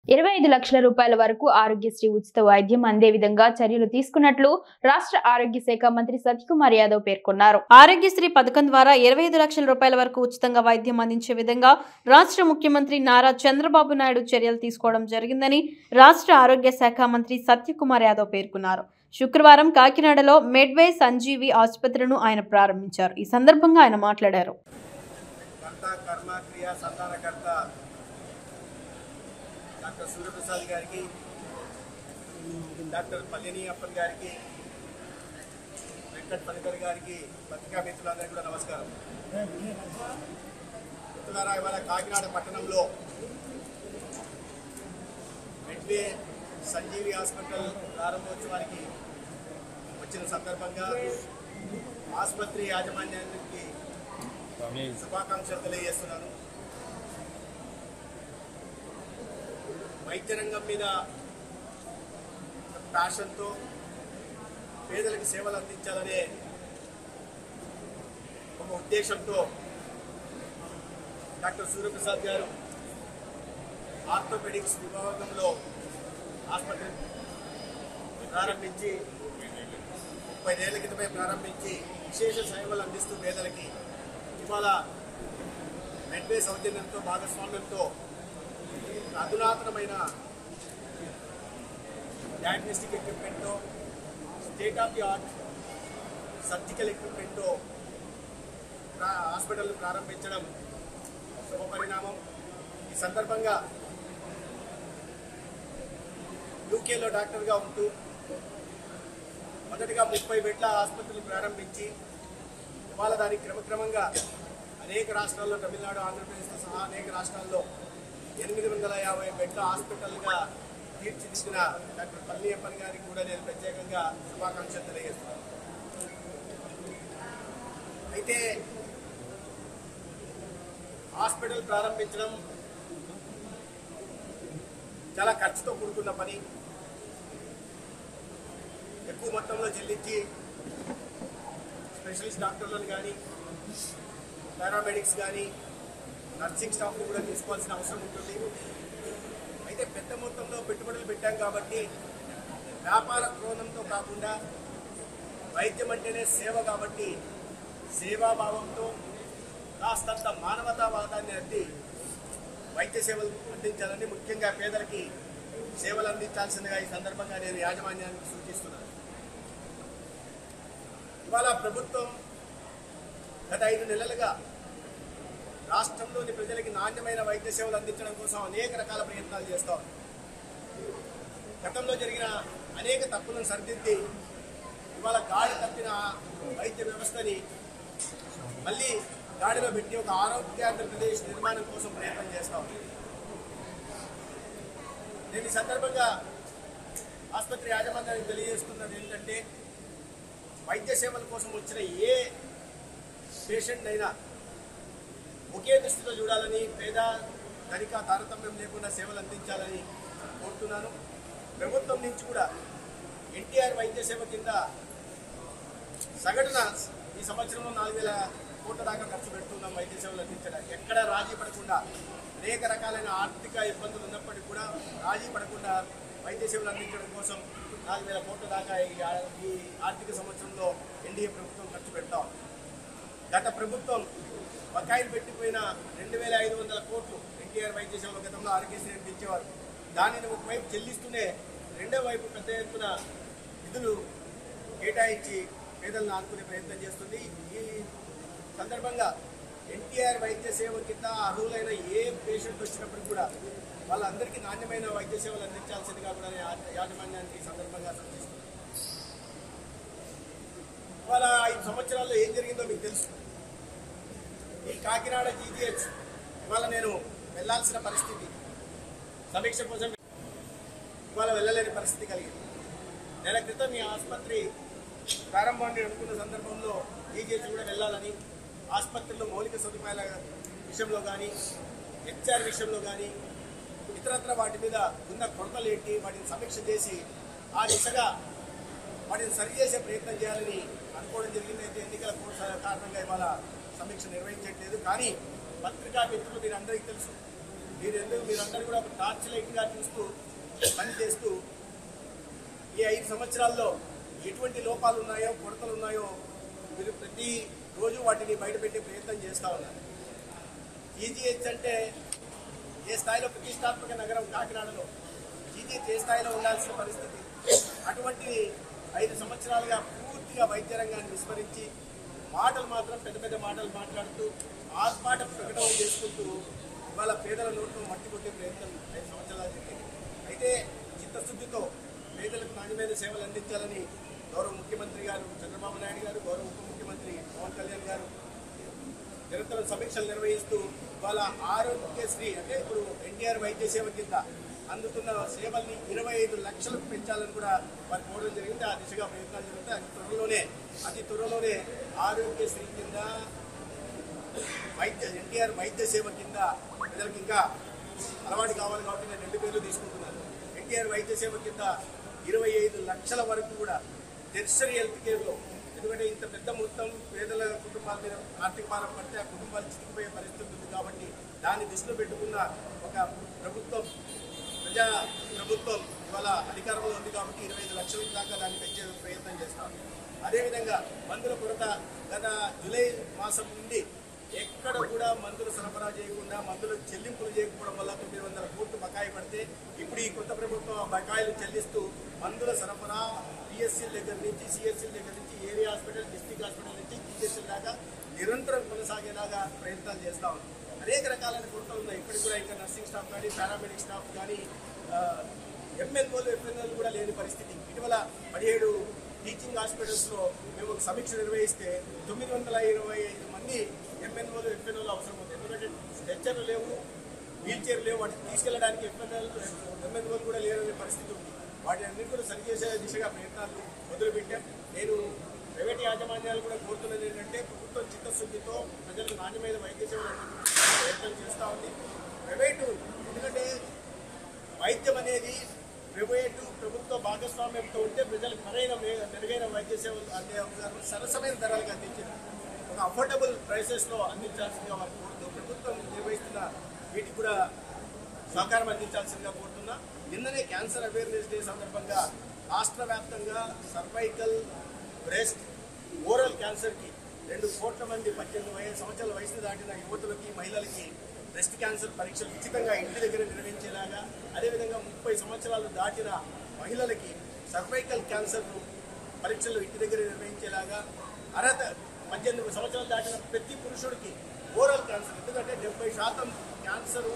ఇరవై ఐదు లక్షల రూపాయల వరకు ఆరోగ్యశ్రీ ఉచిత వైద్యం అందే విధంగా చర్యలు తీసుకున్నట్లు రాష్ట్ర ఆరోగ్య శాఖ మంత్రి సత్యకుమార్ యాదవ్ పేర్కొన్నారు ఆరోగ్యశ్రీ పథకం ద్వారా ఇరవై ఐదు లక్షల రూపాయల వరకు ఉచితంగా వైద్యం అందించే విధంగా రాష్ట్ర ముఖ్యమంత్రి నారా చంద్రబాబు నాయుడు చర్యలు తీసుకోవడం జరిగిందని రాష్ట్ర ఆరోగ్య శాఖ మంత్రి సత్యకుమార్ యాదవ్ పేర్కొన్నారు శుక్రవారం కాకినాడలో మెడ్వే సంజీవి ఆసుపత్రిను ఆయన ప్రారంభించారు ఈ సందర్భంగా ఆయన మాట్లాడారు కర్త కర్మ క్రియ సంతానకర్త డాక్టర్ సూర్యప్రసాద్ గారికి డాక్టర్ పల్లెని అప్పన్ గారికి వెంకట్ ఫణికర్ గారికి పత్రికా మిత్రులందరికీ కూడా నమస్కారం మిత్రులారా ఇవాళ కాకినాడ పట్టణంలో మెడ్వే సంజీవి హాస్పిటల్ ప్రారంభోత్సవానికి వచ్చిన సందర్భంగా ఆసుపత్రి యాజమాన్యానికి శుభాకాంక్షలు తెలియజేస్తున్నాను వైద్య రంగం మీద ప్యాషన్తో పేదలకు సేవలు అందించాలనే ఒక ఉద్దేశంతో డాక్టర్ సూర్యప్రసాద్ గారు ఆర్థోపెడిక్స్ విభాగంలో ఆసుపత్రి ప్రారంభించి ముప్పై ఏళ్ల క్రితమే ప్రారంభించి విశేష సేవలు అందిస్తూ పేదలకి ఇవాళ మెడ్వే సౌజన్యంతో భాగస్వామ్యంతో అధునాతనమైన డయాగ్నోస్టిక్ ఎక్విప్మెంట్తో state of the art surgical ఎక్విప్మెంట్తో ప్రా- హాస్పిటల్ ప్రారంభించడం శుభపరిణామం ఈ సందర్భంగా యూకేలో డాక్టర్గా ఉంటూ మొదటగా ముప్పై బెడ్ల ఆసుపత్రులు ప్రారంభించి ఇవాళ దానికి క్రమక్రమంగా అనేక రాష్ట్రాల్లో తమిళనాడు ఆంధ్రప్రదేశ్తో సహా అనేక రాష్ట్రాల్లో ఎనిమిది వందల యాభై బెడ్ల హాస్పిటల్గా తీర్చిదిద్దిన డాక్టర్ పల్లియప్పన్ గారికి కూడా నేను ప్రత్యేకంగా శుభాకాంక్షలు తెలియజేస్తున్నాను అయితే హాస్పిటల్ ప్రారంభించడం చాలా ఖర్చుతో కూడుకున్న పని ఎక్కువ మొత్తంలో చెల్లించి స్పెషలిస్ట్ డాక్టర్లను కానీ పారామెడిక్స్ కానీ నర్సింగ్ స్టాఫ్ని కూడా తీసుకోవాల్సిన అవసరం ఉంటుంది అయితే పెద్ద మొత్తంలో పెట్టుబడులు పెట్టాం కాబట్టి వ్యాపార క్రోధంతో కాకుండా వైద్యం అంటేనే సేవ కాబట్టి సేవాభావంతో కాస్తంత మానవతావాదాన్ని అద్ది వైద్య సేవలు అందించాలని ముఖ్యంగా పేదలకి సేవలు అందించాల్సిందిగా ఈ సందర్భంగా నేను యాజమాన్యానికి సూచిస్తున్నాను ఇవాళ ప్రభుత్వం గత ఐదు నెలలుగా రాష్ట్రంలోని ప్రజలకి నాణ్యమైన వైద్య సేవలు అందించడం కోసం అనేక రకాల ప్రయత్నాలు చేస్తా ఉంది గతంలో జరిగిన అనేక తప్పులను సరిదిద్ది ఇవాళ గాడి తప్పిన వైద్య వ్యవస్థని మళ్ళీ గాడిలో పెట్టి ఒక ఆరోగ్య ఆంధ్రప్రదేశ్ నిర్మాణం కోసం ప్రయత్నం చేస్తా ఉంది నేను ఈ సందర్భంగా ఆసుపత్రి యాజమాన్యానికి తెలియజేస్తున్నది ఏంటంటే వైద్య సేవల కోసం వచ్చిన ఏ పేషెంట్ అయినా ఒకే దృష్టితో చూడాలని పేద ధనిక తారతమ్యం లేకుండా సేవలు అందించాలని కోరుతున్నాను ప్రభుత్వం నుంచి కూడా ఎన్టీఆర్ వైద్య సేవ కింద సగటున ఈ సంవత్సరంలో నాలుగు వేల కోట్ల దాకా ఖర్చు పెడుతున్నాం వైద్య సేవలు అందించడానికి ఎక్కడ రాజీ పడకుండా అనేక రకాలైన ఆర్థిక ఇబ్బందులు ఉన్నప్పటికీ కూడా రాజీ పడకుండా వైద్య సేవలు అందించడం కోసం నాలుగు వేల కోట్ల దాకా ఈ ఆ- ఈ ఆర్థిక సంవత్సరంలో ఎన్డీఏ ప్రభుత్వం ఖర్చు పెడతాం గత ప్రభుత్వం బకాయిలు పెట్టిపోయిన రెండు వేల ఐదు వందల కోట్లు ఎన్టీఆర్ వైద్య సేవలు గతంలో ఆరోగ్యశ్రీ ఇచ్చేవారు దానిని ఒకవైపు చెల్లిస్తూనే రెండో వైపు పెద్ద ఎత్తున నిధులు కేటాయించి పేదలను ఆదుకునే ప్రయత్నం చేస్తుంది ఈ సందర్భంగా ఎన్టీఆర్ వైద్య సేవ కింద అర్హులైన ఏ పేషెంట్ వచ్చినప్పుడు కూడా వాళ్ళందరికీ నాణ్యమైన వైద్య సేవలు అందించాల్సిందిగా కూడా నేను యా- యాజమాన్యానికి ఈ సందర్భంగా సూచిస్తున్నాను ఇవాళ ఐదు సంవత్సరాల్లో ఏం జరిగిందో మీకు తెలుసు ఈ కాకినాడ జీజీహెచ్ ఇవాళ నేను వెళ్ళాల్సిన పరిస్థితి సమీక్ష కోసం ఇవాళ వెళ్ళలేని పరిస్థితి కలిగింది నెల క్రితం ఈ ఆసుపత్రి ప్రారంభాన్ని అనుకున్న సందర్భంలో జీజీహెచ్ కూడా వెళ్ళాలని ఆసుపత్రిలో మౌలిక సదుపాయాల విషయంలో కానీ హెచ్ఆర్ విషయంలో కానీ ఇతరత్ర వాటి మీద ఉన్న కొరతలు ఏంటి వాటిని సమీక్ష చేసి ఆ దిశగా వాటిని సరిచేసే ప్రయత్నం చేయాలని అనుకోవడం జరిగింది అయితే ఎన్నికల కోడ్ కారణంగా ఇవాళ సమీక్ష నిర్వహించట్లేదు కానీ పత్రికా మిత్రులు మీరు అందరికీ తెలుసు మీరు ఎందుకు మీరందరూ కూడా ఒక టార్చ్ లైట్గా చూస్తూ పని చేస్తూ ఈ ఐదు సంవత్సరాల్లో ఎటువంటి లోపాలు ఉన్నాయో కొరతలు ఉన్నాయో మీరు ప్రతి రోజు వాటిని బయటపెట్టే ప్రయత్నం చేస్తూ ఉన్నారు జీజీహెచ్ అంటే ఏ స్థాయిలో ప్రతిష్టాత్మక నగరం కాకినాడలో జీజీహెచ్ ఏ స్థాయిలో ఉండాల్సిన పరిస్థితి అటువంటి ఐదు సంవత్సరాలుగా పూర్తిగా వైద్య రంగాన్ని విస్మరించి మాటలు మాత్రం పెద్ద పెద్ద మాటలు మాట్లాడుతూ ఆర్పాట ప్రకటన చేసుకుంటూ ఇవాళ పేదల నోట్లో మట్టి కొట్టే ప్రయత్నం ఐదు సంవత్సరాలు జరిగింది అయితే చిత్తశుద్ధితో పేదలకు నాణ్యమైన సేవలు అందించాలని గౌరవ ముఖ్యమంత్రి గారు చంద్రబాబు నాయుడు గారు గౌరవ ఉప ముఖ్యమంత్రి పవన్ కళ్యాణ్ గారు నిరంతరం సమీక్షలు నిర్వహిస్తూ వాళ్ళ ఆరోగ్యశ్రీ అంటే ఇప్పుడు ఎన్టీఆర్ వైద్య సేవ కింద అందుతున్న సేవల్ని ఇరవై ఐదు లక్షలకు పెంచాలని కూడా వారు కోరడం జరిగింది ఆ దిశగా ప్రయత్నాలు జరుగుతాయి అతి త్వరలోనే అతి త్వరలోనే ఆరోగ్యశ్రీ కింద వైద్య ఎన్టీఆర్ వైద్య సేవ కింద ప్రజలకు ఇంకా అలవాటు కావాలి కాబట్టి నేను రెండు పేర్లు తీసుకుంటున్నాను ఎన్టీఆర్ వైద్య సేవ కింద ఇరవై ఐదు లక్షల వరకు కూడా టెర్షరీ హెల్త్ కేర్లో ఎందుకంటే ఇంత పెద్ద మొత్తం పేదల కుటుంబాల మీద ఆర్థిక భారం పడితే ఆ కుటుంబాలు చితికిపోయే పరిస్థితి ఉంది కాబట్టి దాన్ని దృష్టిలో పెట్టుకున్న ఒక ప్రభుత్వం ప్రజా ప్రభుత్వం ఇవాళ అధికారంలో ఉంది కాబట్టి ఇరవై ఐదు లక్షల దాకా దాన్ని పెంచే ప్రయత్నం చేస్తాం అదేవిధంగా మందుల కొరత గత జూలై మాసం నుండి ఎక్కడ కూడా మందులు సరఫరా చేయకుండా మందులు చెల్లింపులు చేయకపోవడం వల్ల తొమ్మిది వందల కోట్లు బకాయి పడితే ఇప్పుడు ఈ కొత్త ప్రభుత్వం ఆ బకాయిలు చెల్లిస్తూ మందుల సరఫరా పిఎస్సీల దగ్గర నుంచి సిఎస్సీల దగ్గర నుంచి ఏరియా హాస్పిటల్ డిస్ట్రిక్ట్ హాస్పిటల్ నుంచి టీఎస్సీల దాకా నిరంతరం కొనసాగేలాగా ప్రయత్నాలు చేస్తా ఉన్నాం అనేక రకాలైన కొరతలు ఉన్నాయి ఇప్పటికి కూడా ఇంకా నర్సింగ్ స్టాఫ్ కానీ పారామెడిక్ స్టాఫ్ కానీ ఎంఎన్ఓలు ఎఫ్ఎన్ఓలు కూడా లేని పరిస్థితి ఇటీవల పదిహేడు టీచింగ్ హాస్పిటల్స్లో మేము ఒక సమీక్ష నిర్వహిస్తే తొమ్మిది వందల ఇరవై ఐదు మంది ఎంఎన్ఓలు ఎఫ్ఎన్ఓలు అవసరం ఉంది ఎందుకంటే స్ట్రెచ్చర్లు లేవు వీల్ చైర్ లేవు వాటిని తీసుకెళ్ళడానికి ఎఫ్ఎన్ఎల్ ఎంఎన్ఓలు కూడా లేరనే పరిస్థితి ఉంది వాటి అన్నింటి కూడా సరిచేసే దిశగా ప్రయత్నాలు మొదలుపెట్టాం నేను ప్రైవేట్ యాజమాన్యాలు కూడా కోరుతున్నది ఏంటంటే ప్రభుత్వం చిత్తశుద్ధితో ప్రజలకు నాణ్యమైన వైద్య సేవలు అందించడానికి ప్రయత్నం చేస్తూ ఉంది ప్రైవేటు ఎందుకంటే వైద్యం అనేది ప్రైవేటు ప్రభుత్వ భాగస్వామ్యంతో ఉంటే ప్రజలకు సరైన మే- మెరుగైన వైద్య సేవలు అందే అవకాశం సరసమైన ధరలకు అందించారు ఒక అఫోర్డబుల్ ప్రైసెస్లో అందించాల్సిందిగా వారు కోరుతూ ప్రభుత్వం నిర్వహిస్తున్న వీటికి కూడా సహకారం అందించాల్సిందిగా కోరుతున్నా నిన్ననే క్యాన్సర్ అవేర్నెస్ డే సందర్భంగా రాష్ట్ర వ్యాప్తంగా సర్వైకల్ బ్రెస్ట్ ఓరల్ క్యాన్సర్కి రెండు కోట్ల మంది పద్దెనిమిది వయ సంవత్సరాల వయసు దాటిన యువతులకి మహిళలకి బ్రెస్ట్ క్యాన్సర్ పరీక్షలు ఉచితంగా ఇంటి దగ్గర నిర్వహించేలాగా అదేవిధంగా ముప్పై సంవత్సరాలు దాటిన మహిళలకి సర్వైకల్ క్యాన్సర్ పరీక్షలు ఇంటి దగ్గర నిర్వహించేలాగా అర్హత పద్దెనిమిది సంవత్సరాలు దాటిన ప్రతి పురుషుడికి ఓరల్ క్యాన్సర్ ఎందుకంటే డెబ్బై శాతం క్యాన్సరు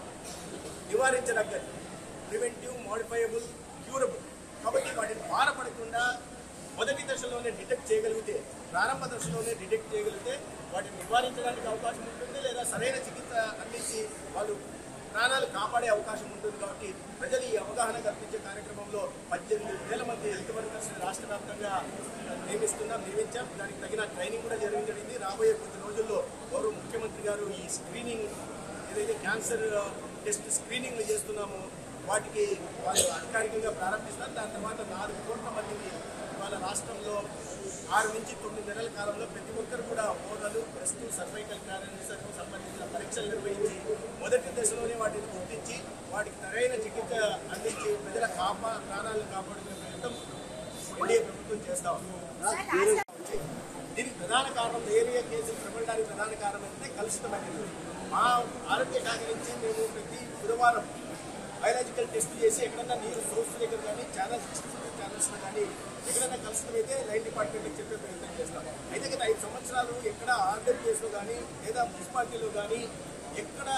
నివారించదగ్గది ప్రివెంటివ్ మోడిఫైయబుల్ క్యూరబుల్ కాబట్టి వాటిని బాధపడకుండా మొదటి దశలోనే డిటెక్ట్ చేయగలిగితే ప్రారంభ దశలోనే డిటెక్ట్ చేయగలిగితే వాటిని నివారించడానికి అవకాశం ఉంటుంది లేదా సరైన చికిత్స అందించి వాళ్ళు ప్రాణాలు కాపాడే అవకాశం ఉంటుంది కాబట్టి ప్రజలు ఈ అవగాహన కల్పించే కార్యక్రమంలో పద్దెనిమిది వేల మంది హెల్త్ వర్కర్స్ రాష్ట్ర వ్యాప్తంగా నియమిస్తున్నాం నియమించాం దానికి తగిన ట్రైనింగ్ కూడా జరిగింది రాబోయే కొద్ది రోజుల్లో గౌరవ ముఖ్యమంత్రి గారు ఈ స్క్రీనింగ్ ఏదైతే క్యాన్సర్ టెస్ట్ స్క్రీనింగ్లు చేస్తున్నామో వాటికి వాళ్ళు అధికారికంగా ప్రారంభిస్తారు దాని తర్వాత నాలుగు కోట్ల మందిని వాళ్ళ రాష్ట్రంలో ఆరు నుంచి తొమ్మిది నెలల కాలంలో ప్రతి ఒక్కరు కూడా హోదాలు బ్రెస్ట్ సర్వైకల్ క్యాన్సర్కు సంబంధించిన పరీక్షలు నిర్వహించి మొదటి దశలోనే వాటిని గుర్తించి వాటికి సరైన చికిత్స అందించి ప్రజల కాపా ప్రాణాలను కాపాడుకునే ప్రయత్నం ఎన్డీఏ ప్రభుత్వం చేస్తా ఉంది దీనికి ప్రధాన కారణం ఏరియా కేసులు ప్రబలడానికి ప్రధాన కారణం ఏంటంటే కలుషితమైనది మా ఆరోగ్య శాఖ నుంచి మేము ప్రతి బుధవారం బయాలజికల్ టెస్ట్ చేసి ఎక్కడన్నా నీరు సోర్స్ దగ్గర కానీ ఛానల్స్ ఛానల్స్లో కానీ ఎక్కడైనా కలుషితమైతే లైన్ డిపార్ట్మెంట్కి చెప్పే ప్రయత్నం చేస్తాం అయితే గత ఐదు సంవత్సరాలు ఎక్కడ ఆర్డబ్ల్యూఎస్లో కానీ లేదా మున్సిపాలిటీలో కానీ ఎక్కడ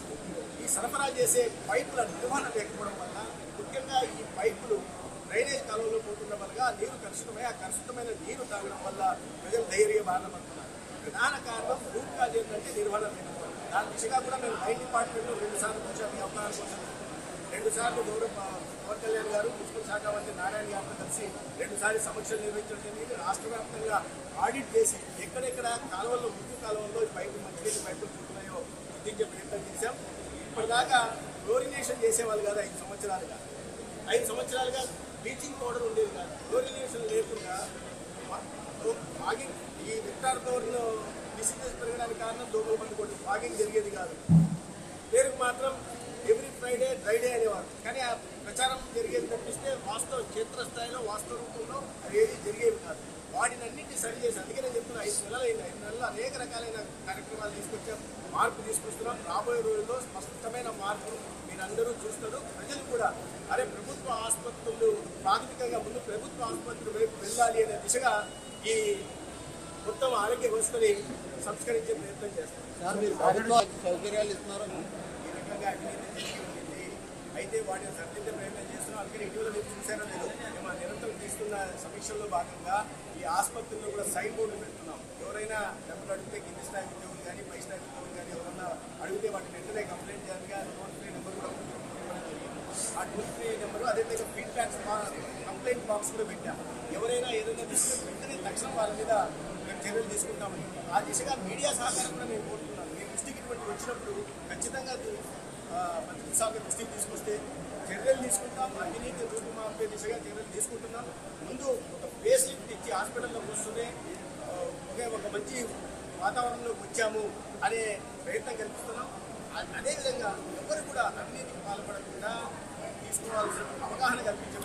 ఈ సరఫరా చేసే పైపుల నిర్వహణ లేకపోవడం వల్ల ముఖ్యంగా ఈ పైపులు డ్రైనేజ్ కాలువలో పోతుండడం వల్ల ఆ నీరు కలుషితమై ఆ కలుషితమైన నీరు తాగడం వల్ల ప్రజలు ధైర్య బాధ పడుతున్నారు ప్రధాన కారణం రూట్ కాజ్ ఏంటంటే నిర్వహణ లేకపోవడం దాని దిశగా కూడా మేము లైన్ డిపార్ట్మెంట్లో రెండు సార్లు కూర్చొని ఈ అవగాహన కోసం రెండు సార్లు గౌరవ పవన్ కళ్యాణ్ గారు మున్సిపల్ శాఖ మంత్రి నారాయణ గారితో కలిసి రెండు సార్లు సమీక్షలు నిర్వహించడం జరిగింది రాష్ట్ర వ్యాప్తంగా ఆడిట్ చేసి ఎక్కడెక్కడ కాలువల్లో ముఖ్య కాలువల్లో ఈ పైపు మంచినీటి పైపులు పోతున్నాయో గుర్తించే ప్రయత్నం చేశాం ఇప్పటిదాకా క్లోరినేషన్ చేసేవాళ్ళు కాదు ఐదు సంవత్సరాలుగా ఐదు సంవత్సరాలుగా బ్లీచింగ్ పౌడర్ ఉండేది కాదు క్లోరినేషన్ లేకుండా ఫాగింగ్ ఈ విక్టార్ డోర్ను డిసీజెస్ పెరగడానికి కారణం దోమల మంది కొట్టి ఫాగింగ్ జరిగేది కాదు పేరుకు మాత్రం ఫ్రైడే డ్రై డే అనేవారు కానీ ఆ ప్రచారం జరిగేది తప్పిస్తే వాస్తవ క్షేత్రస్థాయిలో వాస్తవ రూపంలో అది ఏది జరిగేవి కాదు వాటిని అన్నింటినీ సరి చేసి అందుకే నేను చెప్తున్నా ఐదు నెలలు అయింది ఐదు నెలలు అనేక రకాలైన కార్యక్రమాలు తీసుకొచ్చాం మార్పు తీసుకొస్తున్నాం రాబోయే రోజుల్లో స్పష్టమైన మార్పు మీరందరూ చూస్తారు ప్రజలు కూడా అరే ప్రభుత్వ ఆసుపత్రులు ప్రాథమికంగా ముందు ప్రభుత్వ ఆసుపత్రుల వైపు వెళ్ళాలి అనే దిశగా ఈ మొత్తం ఆరోగ్య వ్యవస్థని సంస్కరించే ప్రయత్నం చేస్తాం సార్ మీరు ప్రభుత్వ సౌకర్యాలు ఇస్తున్నారు ఈ రకంగా అవినీతి జరిగి ఉంటుంది అయితే వాటిని సరిదిద్దే ప్రయత్నం చేస్తున్నాం అందుకని ఇటీవల మీరు చూసారో లేదు మేము ఆ నిరంతరం తీసుకున్న సమీక్షల్లో భాగంగా ఈ ఆసుపత్రుల్లో కూడా సైన్ బోర్డులు పెడుతున్నాం ఎవరైనా డబ్బులు అడిగితే కింది స్థాయి ఉద్యోగులు కానీ పై స్థాయి ఉద్యోగులు కానీ ఎవరన్నా అడిగితే వాటిని వెంటనే కంప్లైంట్ చేయాలిగా టోల్ ఫ్రీ నెంబర్ కూడా ఇవ్వడం జరిగింది. ఆ టోల్ ఫ్రీ నెంబర్ అదేవిధంగా ఫీడ్బ్యాక్ కంప్లైంట్ బాక్స్ కూడా పెట్టాం ఎవరైనా ఏదైనా తీసుకుంటే వెంటనే తక్షణం వాళ్ళ మీద మేము చర్యలు తీసుకుంటామని ఆ దిశగా మీడియా సహకారం కూడా నేను కోరుతున్నాను మీ దృష్టికి ఇటువంటి వచ్చినప్పుడు ఖచ్చితంగా అది, ఆ, మంత్రి సాగు దృష్టికి తీసుకొస్తే చర్యలు తీసుకుంటాం అవినీతి రూపుమాపే దిశగా చర్యలు తీసుకుంటున్నాం ముందు ఒక ఫేస్ లిఫ్ట్ ఇచ్చి హాస్పిటల్లోకి వస్తూనే ఆ, ఒకే ఒక మంచి వాతావరణంలోకి వచ్చాము అనే ప్రయత్నం కల్పిస్తున్నాం అ- అదేవిధంగా ఎవరు కూడా అవినీతికి పాల్పడకుండా తీసుకోవాల్సిన అవగాహన కల్పించాలి